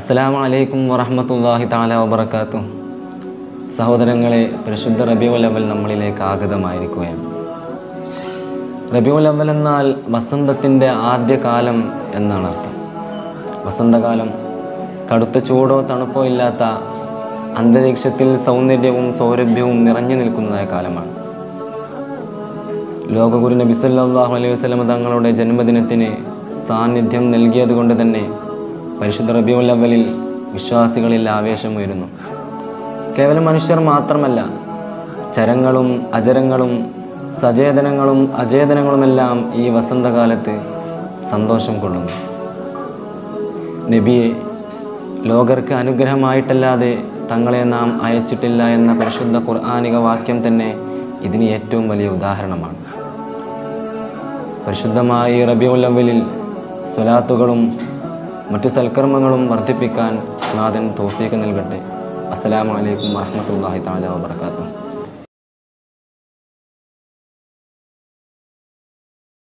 അസ്സലാമു അലൈക്കും വറഹ്മത്തുള്ളാഹി തആല വബറകാതുഹു സഹോദരങ്ങളെ പരിശുദ്ധ റബിയുൽ അവൽ നമ്മളിലേക്ക് ആഗതമായിരിക്കുകയാണ് റബിയുൽ അവൽ എന്നാൽ വസന്തത്തിൻ്റെ ആദ്യകാലം എന്നാണ് അർത്ഥം വസന്തകാലം കടുത്ത ചൂടോ തണുപ്പോ ഇല്ലാത്ത അന്തരീക്ഷത്തിൽ സൗന്ദര്യവും സൗരഭ്യവും നിറഞ്ഞു നിൽക്കുന്നതായ കാലമാണ് ലോകഗുരു നബി സല്ലല്ലാഹു അലൈഹി വസല്ലം തങ്ങളുടെ ജന്മദിനത്തിന് സാന്നിധ്യം നൽകിയത് കൊണ്ട് തന്നെ പരിശുദ്ധ റബിയുൽ അവലിൽ വിശ്വാസികളിൽ ആവേശം ഉയരുന്നു കേവലം മനുഷ്യർ മാത്രമല്ല ചരങ്ങളും അചരങ്ങളും സചേതനങ്ങളും അചേതനങ്ങളുമെല്ലാം ഈ വസന്തകാലത്ത് സന്തോഷം കൊള്ളുന്നു നബിയെ ലോകർക്ക് അനുഗ്രഹമായിട്ടല്ലാതെ തങ്ങളെ നാം അയച്ചിട്ടില്ല എന്ന പരിശുദ്ധ ഖുർആാനിക വാക്യം തന്നെ ഇതിന് ഏറ്റവും വലിയ ഉദാഹരണമാണ് പരിശുദ്ധമായ ഈ റബിയുൽ അവലിൽ സ്വലാത്തുകളും മറ്റു സൽക്കർമ്മങ്ങളും വർദ്ധിപ്പിക്കാൻ നാഥൻ തോഫീക്ക് നൽകട്ടെ അസ്സലാമു അലൈക്കും വറഹ്മത്തുള്ളാഹി തആല വബറകാതുഹു